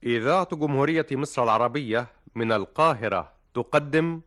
إذاعة جمهورية مصر العربية من القاهرة تقدم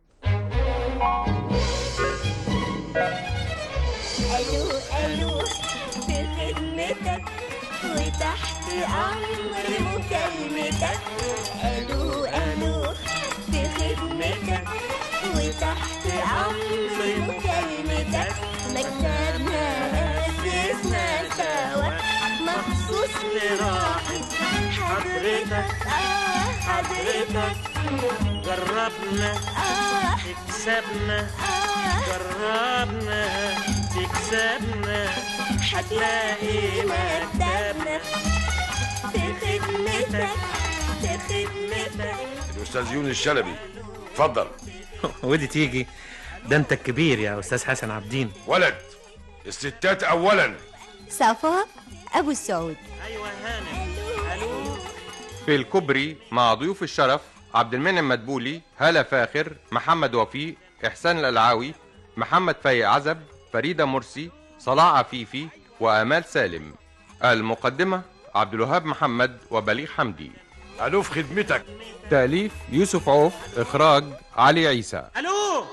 الو الو في خدمتك وتحت امر مكالمتك الو الو في خدمتك وتحت امر مكالمتك مكتبنا اسسنا سوا مخصوص لراحة حضرتك اه حضرتك جربنا اه تكسبنا اه جربنا تكسبنا هتلاقي مكتبنا في خدمتك في خدمتك الاستاذ يونس الشلبي اتفضل ودي تيجي ده انت الكبير يا استاذ حسن عبدين ولد الستات اولا صفاء ابو السعود ايوه هانم الو في الكوبري مع ضيوف الشرف عبد المنعم مدبولي هالة فاخر محمد وفيق إحسان الألعاوي محمد فايق عزب فريدة مرسي صلاح عفيفي وآمال سالم المقدمة عبد الوهاب محمد وبليغ حمدي الو في خدمتك تأليف يوسف عوف إخراج علي عيسى الو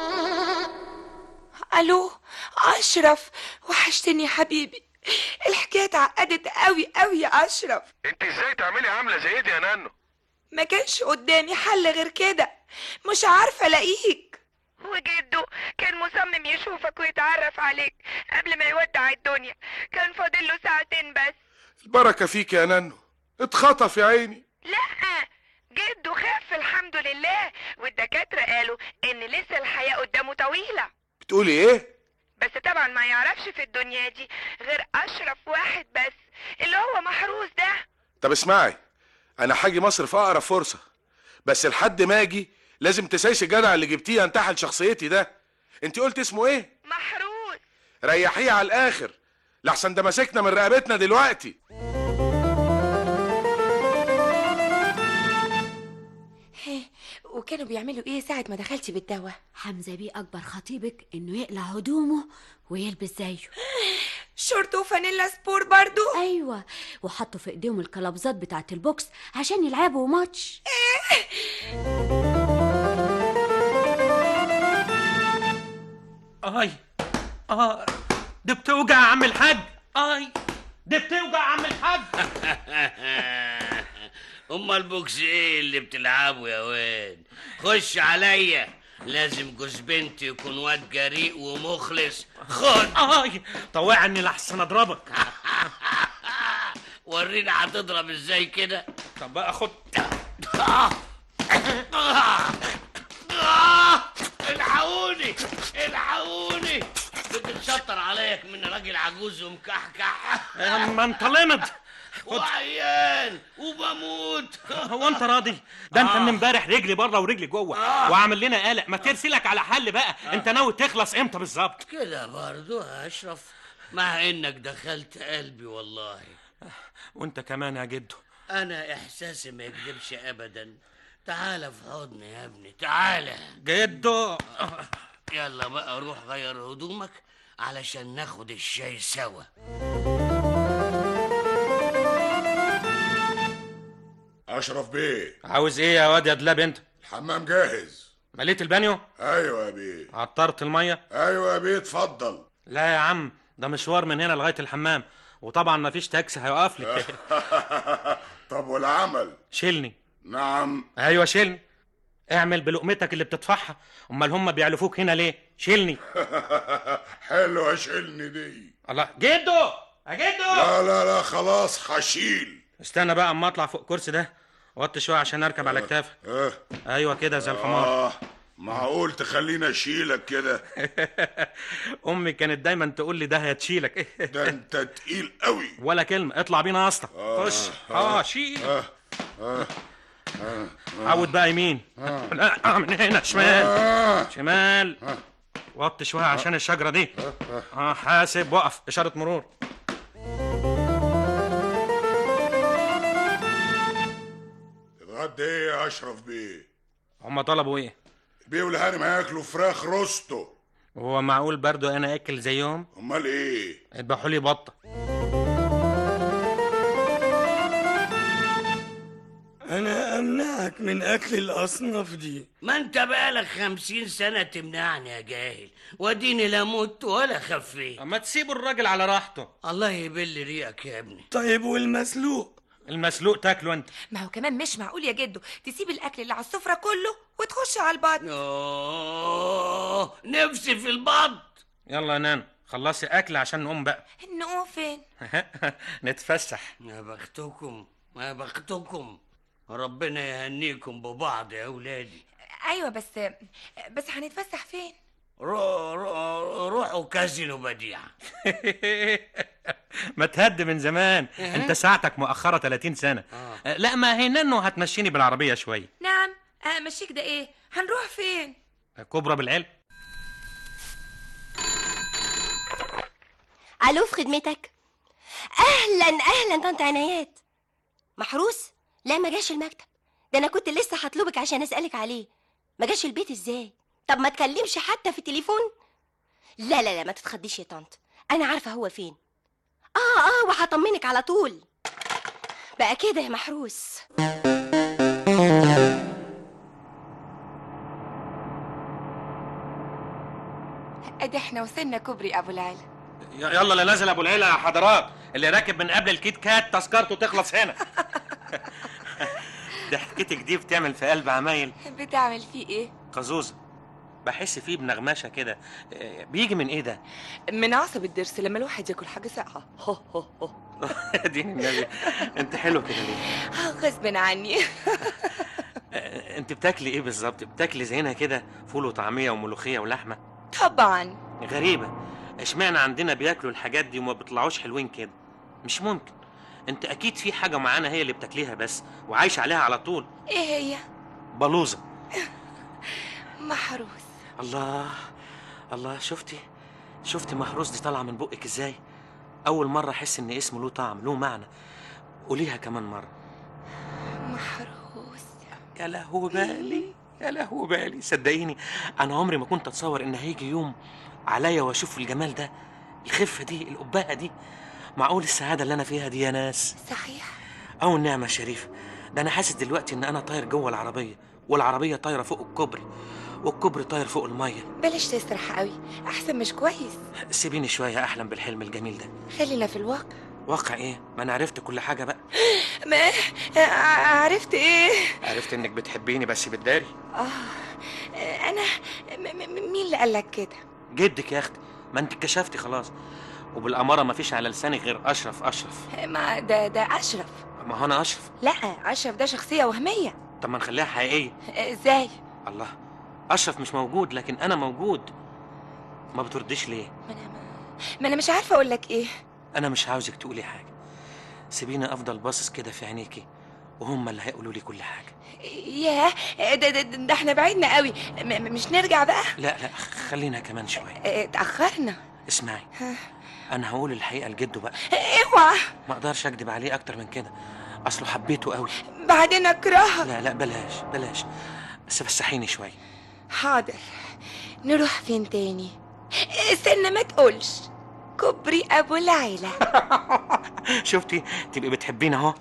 الو اشرف وحشتني يا حبيبي الحكايه اتعقدت قوي قوي يا اشرف انت ازاي تعملي عامله زي دي يا نانو ما كانش قدامي حل غير كده مش عارفه الاقيك وجده كان مصمم يشوفك ويتعرف عليك قبل ما يودع الدنيا كان فاضل له ساعتين بس البركه فيك يا نانو اتخطف يا عيني لا جده خف الحمد لله والدكاترة قالوا ان لسه الحياة قدامه طويلة بتقولي ايه بس طبعا ما يعرفش في الدنيا دي غير اشرف واحد بس اللي هو محروس ده طب اسمعي انا حاجي مصر في اقرب فرصه بس لحد ما اجي لازم تسايسي الجدع اللي جبتيه ينتحل شخصيتي ده انت قلت اسمه ايه محروس ريحيه على الاخر لحسن ده ماسكنا من رقبتنا دلوقتي وكانوا بيعملوا ايه ساعه ما دخلتي بالدواء حمزة بيه أكبر خطيبك إنه يقلع هدومه ويلبس زيه شورت وفانيلا سبور برضو أيوة وحطوا في إيديهم الكلابزات بتاعة البوكس عشان يلعبوا ماتش اي اه ده بتوجع يا عم الحاج اي ده بتوجع يا عم الحاج امال البوكس ايه اللي بتلعبه يا واد خش عليا لازم جوز بنتي يكون واد جريء ومخلص خد اي طوعني لحسن اضربك ورينا هتضرب ازاي كده طب بقى خد آه. آه. آه. الحقوني الحقوني بتتشطر عليك من راجل عجوز ومكحكح اما انت لمد وعيان وبموت هو انت راضي ده انت من امبارح رجلي بره ورجلي جوه آه. وعامل لنا قلق ما ترسلك على حل بقى انت ناوي تخلص امتى بالظبط كده برضو يا اشرف مع انك دخلت قلبي والله وانت كمان يا جدو انا احساسي ما يكذبش ابدا تعال في حضني يا ابني تعال جدو يلا بقى روح غير هدومك علشان ناخد الشاي سوا اشرف بيه عاوز ايه يا واد يا دلاب انت الحمام جاهز مليت البانيو ايوه يا بيه عطرت الميه ايوه يا بيه اتفضل لا يا عم ده مشوار من هنا لغايه الحمام وطبعا مفيش تاكسي هيوقف لي طب والعمل شيلني نعم ايوه شيلني اعمل بلقمتك اللي بتدفعها امال هم بيعلفوك هنا ليه شيلني حلوه شيلني دي الله جدو يا جدو لا لا لا خلاص هشيل استنى بقى اما اطلع فوق الكرسي ده وطي شويه عشان اركب على كتافك اه ايوه كده زي الحمار اه معقول تخليني اشيلك كده امي كانت دايما تقول لي ده هتشيلك ده انت تقيل قوي ولا كلمه اطلع بينا يا اسطى خش اه شيل عود بقى يمين لا من هنا شمال آه. شمال وطي شويه عشان الشجره دي اه حاسب وقف اشاره مرور اتغدى ايه يا اشرف بيه هم طلبوا ايه بيه والهانم هياكلوا فراخ روستو هو معقول برضو انا اكل زيهم امال ايه اذبحوا لي بطه انا امنعك من اكل الاصناف دي ما انت بقالك خمسين سنة تمنعني يا جاهل واديني لا مت ولا خفيت اما تسيبوا الراجل على راحته الله يبل ريقك يا ابني طيب والمسلوق المسلوق تاكله انت ما هو كمان مش معقول يا جدو تسيب الاكل اللي على السفره كله وتخش على البطن اوه نفسي في البط يلا يا نان خلصي اكل عشان نقوم بقى نقوم فين نتفسح يا بختكم يا بختكم ربنا يهنيكم ببعض يا اولادي ايوه بس بس هنتفسح فين رو رو روحوا كازينو بديع ما تهد من زمان انت ساعتك مؤخره 30 سنه آه. لا ما هي نانو هتمشيني بالعربيه شويه نعم امشيك ده ايه هنروح فين كبرى بالعلم الو في خدمتك اهلا اهلا طنط عنايات محروس لا ما جاش المكتب ده انا كنت لسه هطلبك عشان اسالك عليه ما جاش البيت ازاي طب ما تكلمش حتى في التليفون لا لا لا ما تتخضيش يا طنط انا عارفه هو فين اه اه وهطمنك على طول بقى كده يا محروس ادي احنا وصلنا كوبري ابو العلا ي- يلا اللي نازل ابو العيله يا حضرات اللي راكب من قبل الكيت كات تذكرته تخلص هنا ضحكتك دي بتعمل في قلب عمايل بتعمل فيه ايه قزوزه بحس فيه بنغمشه كده آه، بيجي من ايه ده من عصب الضرس لما الواحد ياكل حاجه ساقعه هو هو هو دين النبي انت حلو كده ليه آه، غصب عني آه، انت بتاكلي ايه بالظبط بتاكلي زينا كده فول وطعميه وملوخيه ولحمه طبعا غريبه اشمعنى عندنا بياكلوا الحاجات دي وما بيطلعوش حلوين كده مش ممكن انت اكيد في حاجه معانا هي اللي بتاكليها بس وعايش عليها على طول ايه هي بلوزه محروس الله الله شفتي شفتي محروس دي طالعه من بقك ازاي اول مره احس ان اسمه له طعم له معنى قوليها كمان مره محروس يا لهو بالي يا لهو بالي صدقيني انا عمري ما كنت اتصور ان هيجي يوم عليا واشوف الجمال ده الخفه دي القبهه دي معقول السعاده اللي انا فيها دي يا ناس صحيح او النعمه الشريفه ده انا حاسس دلوقتي ان انا طاير جوه العربيه والعربيه طايره فوق الكوبري والكوبري طاير فوق الميه بلاش تسرح قوي احسن مش كويس سيبيني شويه احلم بالحلم الجميل ده خلينا في الواقع واقع ايه ما انا عرفت كل حاجه بقى ما ع- عرفت ايه عرفت انك بتحبيني بس بتداري اه انا م- م- مين اللي قالك كده جدك يا اختي ما انت اتكشفتي خلاص وبالاماره ما فيش على لسانك غير اشرف اشرف ما ده ده اشرف ما هو انا اشرف لا اشرف ده شخصيه وهميه طب ما نخليها حقيقيه ازاي الله اشرف مش موجود لكن انا موجود ما بترديش ليه ما انا مش عارفه اقول لك ايه انا مش عاوزك تقولي حاجه سيبيني افضل باصص كده في عينيكي وهم اللي هيقولوا لي كل حاجه ياه ده, ده, ده احنا بعدنا قوي م- م- مش نرجع بقى لا لا خلينا كمان شويه اه، اتاخرنا اسمعي ها. انا هقول الحقيقه لجده بقى اوعى ما اقدرش اكدب عليه اكتر من كده اصله حبيته قوي بعدين اكرهك لا لا بلاش بلاش بس فسحيني شويه حاضر نروح فين تاني استنى ما تقولش كوبري ابو العيلة شفتي تبقي بتحبيني اهو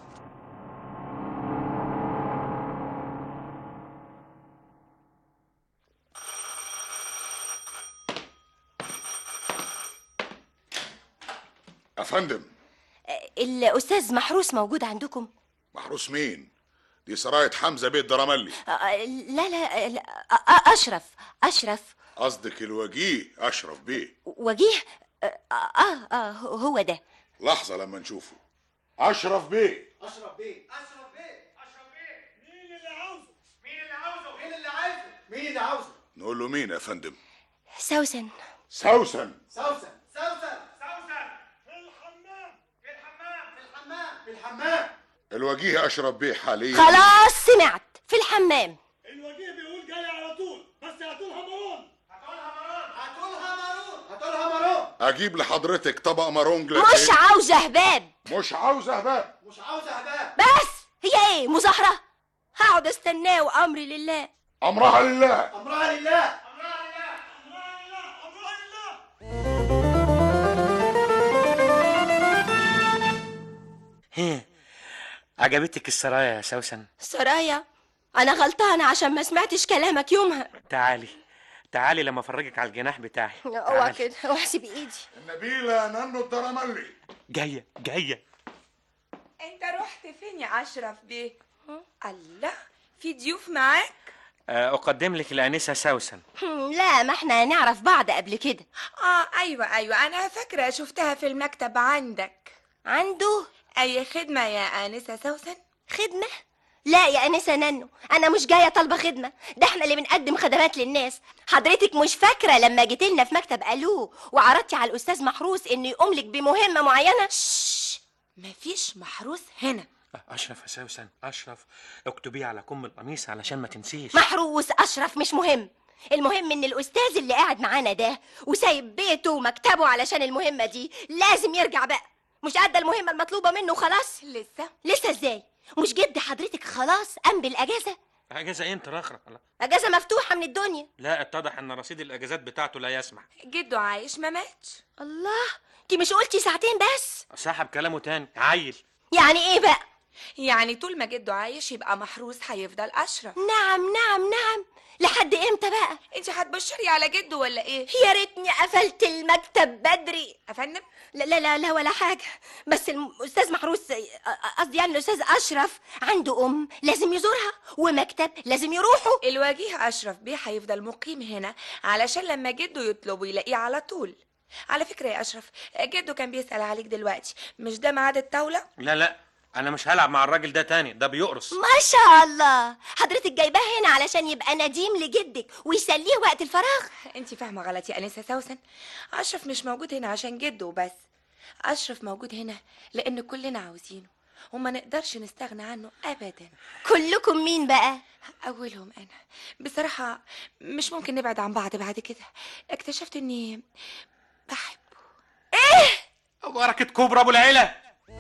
يا فندم الاستاذ محروس موجود عندكم محروس مين دي سراية حمزة بيت درملي آه، لا لا, لا آه، اشرف اشرف قصدك الوجيه أشرف بيه وجيه اه اه, آه هو ده لحظة لما نشوفه أشرف بيه اشرف بيه اشرف بيه اشرف بيه مين اللي عاوزه مين اللي عاوزه مين اللي عايزه مين اللي عاوزه نقول له مين يا فندم سوسن سوسن سوسن سوسن سوسن في الحمام في الحمام في الحمام في الحمام الوجيه أشرف بيه حاليا خلاص سمعت في الحمام الوجيه بيقول جاي على طول بس هاتولها مارون هاتولها مارون هاتولها مارون هاتولها مارون أجيب لحضرتك طبق مارون جلاتيه مش عاوزه هباب مش عاوزة هباب مش عاوزه هباب بس هي ايه مظاهره هقعد استناه وامري لله أمرها لله امرها لله امرها لله امرها لله امرها لله ها عجبتك السرايا يا سوسن سرايا انا غلطانه عشان ما سمعتش كلامك يومها تعالي تعالي لما افرجك على الجناح بتاعي اوعى تعالي. كده واحسب ايدي النبيلة نانو الدرملي جايه جايه انت رحت فين يا اشرف بيه الله في ضيوف معاك آه، اقدم لك الانسه سوسن هم، لا ما احنا نعرف بعض قبل كده اه ايوه ايوه انا فاكره شفتها في المكتب عندك عنده اي خدمه يا انسه سوسن خدمه لا يا انسه نانو انا مش جايه طالبه خدمه ده احنا اللي بنقدم خدمات للناس حضرتك مش فاكره لما جيت لنا في مكتب الو وعرضتي على الاستاذ محروس انه يقوم لك بمهمه معينه شش مفيش محروس هنا اشرف يا سوسن اشرف اكتبيه على كم القميص علشان ما تنسيش محروس اشرف مش مهم المهم ان الاستاذ اللي قاعد معانا ده وسايب بيته ومكتبه علشان المهمه دي لازم يرجع بقى مش ادى المهمه المطلوبه منه خلاص لسه لسه ازاي مش جد حضرتك خلاص قام بالاجازه اجازه امتى رخرة لا. اجازه مفتوحه من الدنيا لا اتضح ان رصيد الاجازات بتاعته لا يسمح جده عايش ما ماتش الله انت مش قلتي ساعتين بس سحب كلامه تاني عيل يعني ايه بقى يعني طول ما جده عايش يبقى محروس هيفضل اشرف نعم نعم نعم لحد امتى بقى انت هتبشري على جده ولا ايه يا ريتني قفلت المكتب بدري افندم لا لا لا, لا ولا حاجه بس الاستاذ محروس قصدي يعني الاستاذ اشرف عنده ام لازم يزورها ومكتب لازم يروحوا الوجيه اشرف بيه هيفضل مقيم هنا علشان لما جده يطلبه يلاقيه على طول على فكره يا اشرف جده كان بيسال عليك دلوقتي مش ده ميعاد الطاوله لا لا انا مش هلعب مع الراجل ده تاني ده بيقرص ما شاء الله حضرتك جايباه هنا علشان يبقى نديم لجدك ويسليه وقت الفراغ انت فاهمه غلط يا انسه سوسن اشرف مش موجود هنا عشان جده وبس اشرف موجود هنا لان كلنا عاوزينه وما نقدرش نستغنى عنه ابدا كلكم مين بقى اولهم انا بصراحه مش ممكن نبعد عن بعض بعد كده اكتشفت اني بحبه بركه كوبرا ابو العيله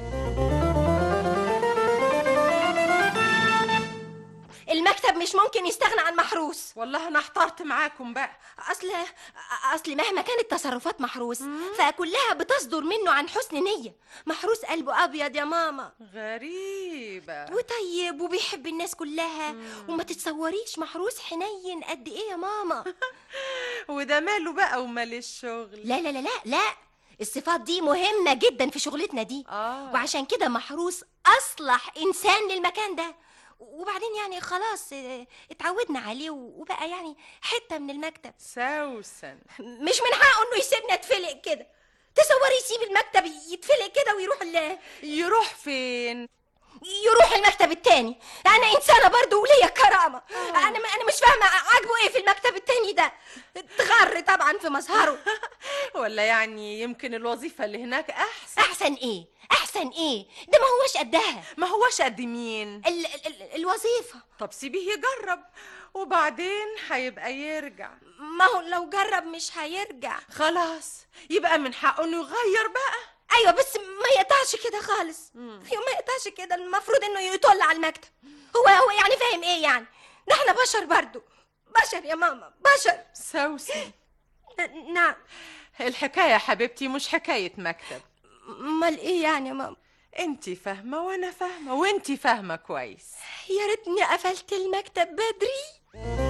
المكتب مش ممكن يستغنى عن محروس والله انا احترت معاكم بقى اصل اصل مهما كانت تصرفات محروس فكلها بتصدر منه عن حسن نيه محروس قلبه ابيض يا ماما غريبة وطيب وبيحب الناس كلها وما تتصوريش محروس حنين قد ايه يا ماما وده ماله بقى ومال الشغل لا لا لا لا لا الصفات دي مهمة جدا في شغلتنا دي آه. وعشان كده محروس أصلح إنسان للمكان ده وبعدين يعني خلاص اه، اتعودنا عليه وبقى يعني حتة من المكتب سوسن مش من حقه انه يسيبنا اتفلق كده تصوري يسيب المكتب يتفلق كده ويروح ال يروح فين يروح المكتب التاني انا انسانه برضو وليا كرامه انا انا مش فاهمه عاجبه ايه في المكتب التاني ده اتغر طبعا في مظهره ولا يعني يمكن الوظيفة اللي هناك أحسن احسن ايه احسن ايه ده ما هوش قدها ما هوش قد مين ال ال ال الوظيفه طب سيبيه يجرب وبعدين هيبقى يرجع ما هو لو جرب مش هيرجع خلاص يبقى من حقه انه يغير بقى ايوه بس ما يقطعش كده خالص ايوه ما يقطعش كده المفروض انه يطل على المكتب هو هو يعني فاهم ايه يعني ده احنا بشر برضو بشر يا ماما بشر سوسن نعم الحكاية يا حبيبتي مش حكاية مكتب امال ايه يعني يا ماما انتي فاهمة وانا فاهمة وانتي فاهمة كويس يا ريتني قفلت المكتب بدري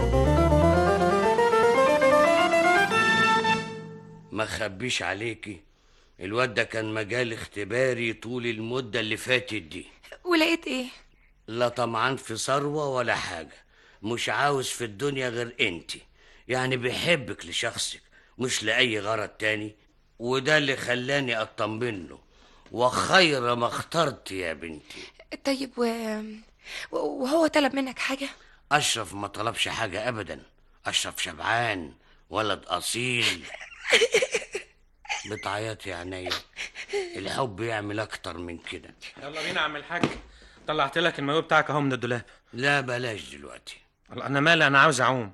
ما خبيش عليكي الواد ده كان مجال اختباري طول المدة اللي فاتت دي ولقيت ايه لا طمعان في ثروة ولا حاجة مش عاوز في الدنيا غير انتي يعني بيحبك لشخصك مش لأي غرض تاني وده اللي خلاني أطمن له وخير ما اخترت يا بنتي طيب و... و- وهو طلب منك حاجه أشرف ما طلبش حاجة أبدا أشرف شبعان ولد أصيل بتعيط يا عينيا الحب يعمل أكتر من كده يلا بينا يا عم الحاج طلعت لك المايو بتاعك اهو من الدولاب لا بلاش دلوقتي والله انا مالي انا عاوز اعوم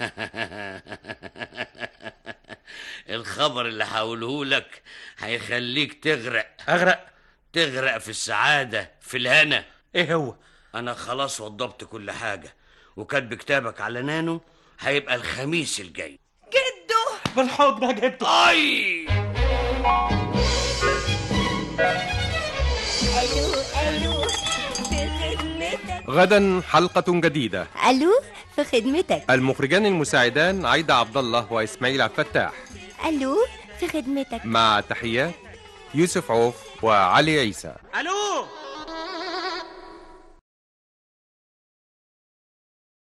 الخبر اللي هقوله لك هيخليك تغرق اغرق تغرق في السعادة في الهنا ايه هو انا خلاص وضبت كل حاجة وكاتب كتابك على نانو هيبقى الخميس الجاي جده بالحضن يا جد اي الو الو غدا حلقة جديدة الو في خدمتك المخرجان المساعدان عايدة عبد الله وإسماعيل عبد الفتاح الو في خدمتك مع تحيات يوسف عوف وعلي عيسى الو